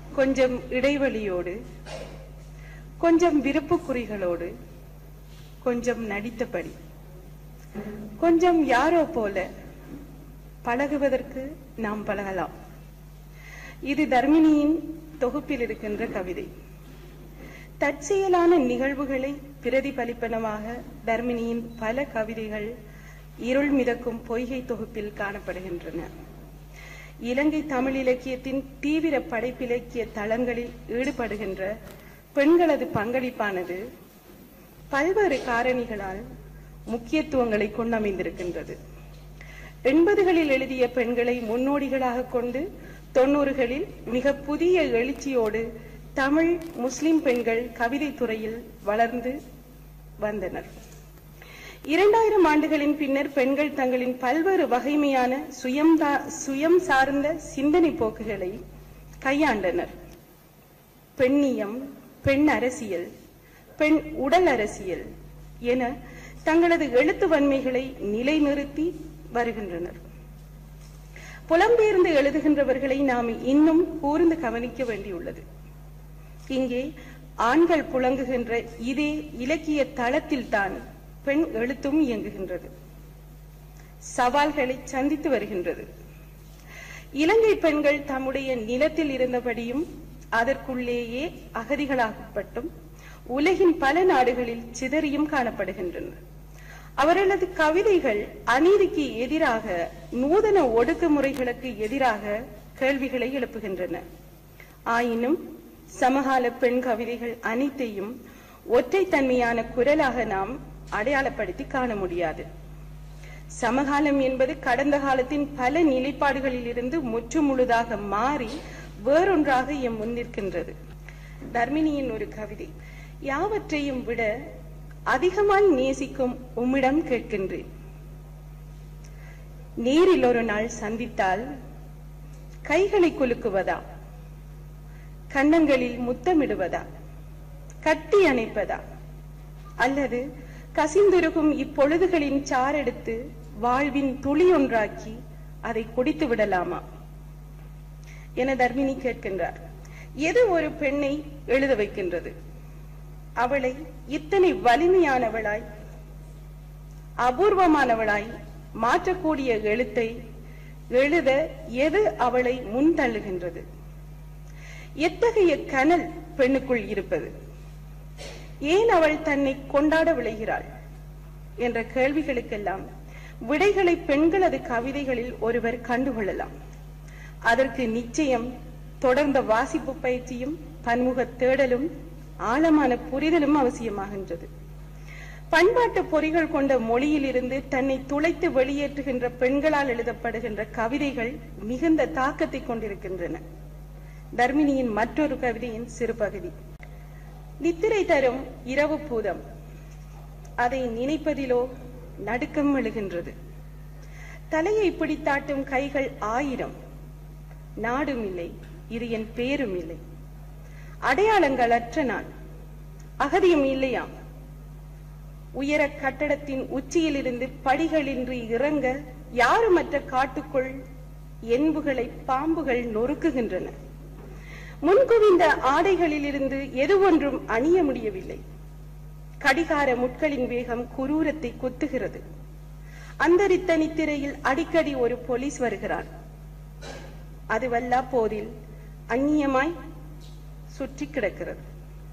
கொஞ்சம் இடைவெளியோடு கொஞ்சம் விருப்பு குறிகளோடு கொஞ்சம் நடித்தபடி கொஞ்சம் யாரோ போல பழகுவதற்கு நாம் பழகலாம் இது தர்மினியின் தொகுப்பில் இருக்கின்ற கவிதை தற்செயலான நிகழ்வுகளை பிரதிபலிப்பனவாக தர்மினியின் பல கவிதைகள் இருள் மிதக்கும் பொய்கை தொகுப்பில் காணப்படுகின்றன இலங்கை தமிழ் இலக்கியத்தின் தீவிர படைப்பிலக்கிய தளங்களில் ஈடுபடுகின்ற பெண்களது பங்களிப்பானது பல்வேறு காரணிகளால் முக்கியத்துவங்களை கொண்டமைந்திருக்கின்றது எண்பதுகளில் எழுதிய பெண்களை முன்னோடிகளாக கொண்டு தொன்னூறுகளில் மிக புதிய எழுச்சியோடு தமிழ் முஸ்லிம் பெண்கள் கவிதை துறையில் வளர்ந்து வந்தனர் இரண்டாயிரம் ஆண்டுகளின் பின்னர் பெண்கள் தங்களின் பல்வேறு வகைமையான சுயம் சுயம் சார்ந்த சிந்தனை போக்குகளை கையாண்டனர் பெண்ணியம் பெண் அரசியல் பெண் உடல் அரசியல் என தங்களது எழுத்து வன்மைகளை நிலைநிறுத்தி வருகின்றனர் புலம்பெயர்ந்து எழுதுகின்றவர்களை நாம் இன்னும் கூர்ந்து கவனிக்க வேண்டியுள்ளது இங்கே ஆண்கள் புழங்குகின்ற இதே இலக்கிய தளத்தில் தான் பெண் எழுத்தும் இயங்குகின்றது சவால்களை சந்தித்து வருகின்றது இலங்கை பெண்கள் தம்முடைய நிலத்தில் இருந்தபடியும் அதற்குள்ளேயே அகதிகளாகப்பட்டும் உலகின் பல நாடுகளில் சிதறியும் காணப்படுகின்றன அவர்களது கவிதைகள் அநீதிக்கு எதிராக நூதன ஒடுக்குமுறைகளுக்கு எதிராக கேள்விகளை எழுப்புகின்றன ஆயினும் சமகால பெண் கவிதைகள் அனைத்தையும் ஒற்றைத்தன்மையான குரலாக நாம் அடையாளப்படுத்தி காண முடியாது சமகாலம் என்பது கடந்த காலத்தின் பல நிலைப்பாடுகளில் இருந்து முற்று முழுதாக மாறி வேறொன்றாக எம் முன்னிற்கின்றது தர்மினியின் ஒரு கவிதை யாவற்றையும் விட அதிகமாய் நேசிக்கும் உம்மிடம் கேட்கின்றேன் நேரில் ஒரு நாள் சந்தித்தால் கைகளை குலுக்குவதா கன்னங்களில் முத்தமிடுவதா கட்டி அணைப்பதா அல்லது கசிந்துருகும் இப்பொழுதுகளின் சாரெடுத்து வாழ்வின் துளி ஒன்றாக்கி அதை குடித்து விடலாமா என தர்மினி கேட்கின்றார் எது ஒரு பெண்ணை எழுத வைக்கின்றது அவளை இத்தனை வலிமையானவளாய் அபூர்வமானவளாய் மாற்றக்கூடிய எழுத்தை எழுத எது அவளை முன் தள்ளுகின்றது எத்தகைய கனல் பெண்ணுக்குள் இருப்பது ஏன் அவள் தன்னை கொண்டாட விளைகிறாள் என்ற கேள்விகளுக்கெல்லாம் விடைகளை பெண்களது கவிதைகளில் ஒருவர் கண்டுகொள்ளலாம் அதற்கு நிச்சயம் தொடர்ந்த வாசிப்பு பயிற்சியும் பன்முக தேடலும் ஆழமான புரிதலும் அவசியமாகின்றது பண்பாட்டு பொறிகள் கொண்ட மொழியிலிருந்து தன்னை துளைத்து வெளியேற்றுகின்ற பெண்களால் எழுதப்படுகின்ற கவிதைகள் மிகுந்த தாக்கத்தை கொண்டிருக்கின்றன தர்மினியின் மற்றொரு கவிதையின் சிறு பகுதி நித்திரை தரும் இரவு பூதம் அதை நினைப்பதிலோ நடுக்கம் எழுகின்றது தலையை பிடித்தாட்டும் கைகள் ஆயிரம் நாடும் இல்லை இது என் பேரும் இல்லை அடையாளங்கள் அற்ற நான் அகதியும் இல்லையாம் உயர கட்டடத்தின் உச்சியிலிருந்து படிகளின்றி இறங்க யாருமற்ற காட்டுக்குள் என்புகளை பாம்புகள் நொறுக்குகின்றன முன்குவிந்த ஆடைகளிலிருந்து எது ஒன்றும் அணிய முடியவில்லை கடிகார முட்களின் வேகம் குரூரத்தை குத்துகிறது அந்தரித்த நித்திரையில் அடிக்கடி ஒரு போலீஸ் வருகிறான் அதுவல்லா போதில் அந்நியமாய் சுற்றி கிடக்கிறது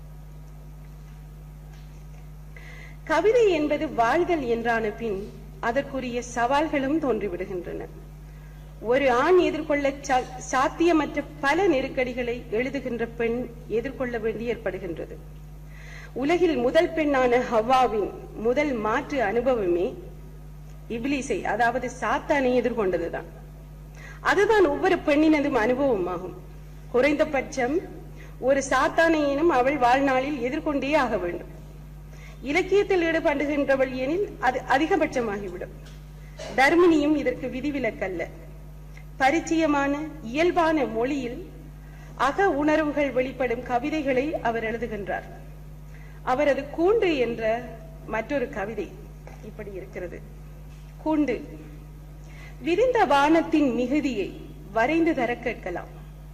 கவிதை என்பது வாழ்தல் என்றான பின் அதற்குரிய சவால்களும் தோன்றிவிடுகின்றன ஒரு ஆண் எதிர்கொள்ள சா- சாத்தியமற்ற பல நெருக்கடிகளை எழுதுகின்ற பெண் எதிர்கொள்ள வேண்டி ஏற்படுகின்றது உலகில் முதல் பெண்ணான ஹவ்வாவின் முதல் மாற்று அனுபவமே இப்லீஸை அதாவது சாத்தானை எதிர்கொண்டதுதான் அதுதான் ஒவ்வொரு பெண்ணினதும் அனுபவமாகும் குறைந்தபட்சம் ஒரு சாத்தானையினும் அவள் வாழ்நாளில் எதிர்கொண்டே ஆக வேண்டும் இலக்கியத்தில் ஈடுபடுகின்றவள் எனில் அது அதிகபட்சமாகிவிடும் தர்மினியும் இதற்கு விதிவிலக்கல்ல பரிச்சயமான இயல்பான மொழியில் அக உணர்வுகள் வெளிப்படும் கவிதைகளை அவர் எழுதுகின்றார் அவரது கூண்டு என்ற மற்றொரு கவிதை இப்படி இருக்கிறது கூண்டு விரிந்த வானத்தின் மிகுதியை வரைந்து தர கேட்கலாம்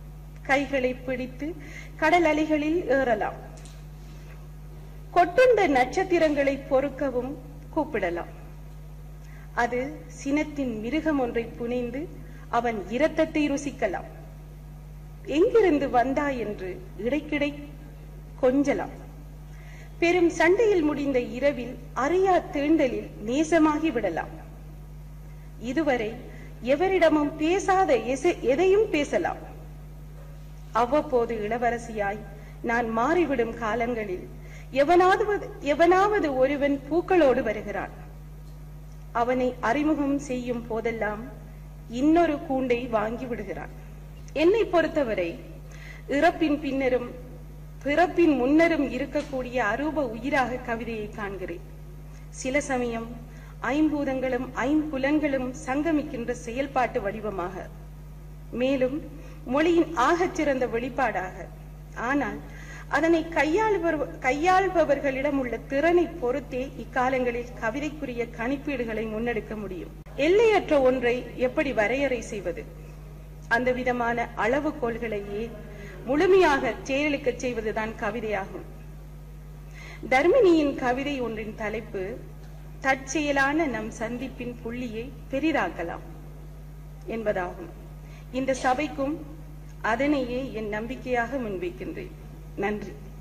கைகளை பிடித்து கடல் அலைகளில் ஏறலாம் கொட்டுண்ட நட்சத்திரங்களை பொறுக்கவும் கூப்பிடலாம் அது சினத்தின் மிருகம் ஒன்றை புனைந்து அவன் இரத்தத்தை ருசிக்கலாம் எங்கிருந்து வந்தாய் என்று இடைக்கிடை கொஞ்சலாம் பெரும் சண்டையில் முடிந்த இரவில் அறியா தீண்டலில் நேசமாகி விடலாம் இதுவரை எவரிடமும் பேசாத எச- எதையும் பேசலாம் அவ்வப்போது இளவரசியாய் நான் மாறிவிடும் காலங்களில் எவனாவது எவனாவது ஒருவன் பூக்களோடு வருகிறான் அவனை அறிமுகம் செய்யும் போதெல்லாம் இன்னொரு கூண்டை வாங்கி விடுகிறான் என்னை பொறுத்தவரை இறப்பின் பின்னரும் பிறப்பின் முன்னரும் இருக்கக்கூடிய அரூப உயிராக கவிதையை காண்கிறேன் சில சமயம் ஐம்பூதங்களும் ஐம்புலன்களும் சங்கமிக்கின்ற செயல்பாட்டு வடிவமாக மேலும் மொழியின் ஆகச் சிறந்த வெளிப்பாடாக ஆனால் அதனை கையாளுபவர் கையாள்பவர்களிடம் உள்ள திறனை பொறுத்தே இக்காலங்களில் கவிதைக்குரிய கணிப்பீடுகளை முன்னெடுக்க முடியும் எல்லையற்ற ஒன்றை எப்படி வரையறை செய்வது அந்த விதமான அளவுகோல்களையே முழுமையாக செயலுக்கச் செய்வதுதான் கவிதையாகும் தர்மினியின் கவிதை ஒன்றின் தலைப்பு தற்செயலான நம் சந்திப்பின் புள்ளியை பெரிதாக்கலாம் என்பதாகும் இந்த சபைக்கும் அதனையே என் நம்பிக்கையாக முன்வைக்கின்றேன் நன்றி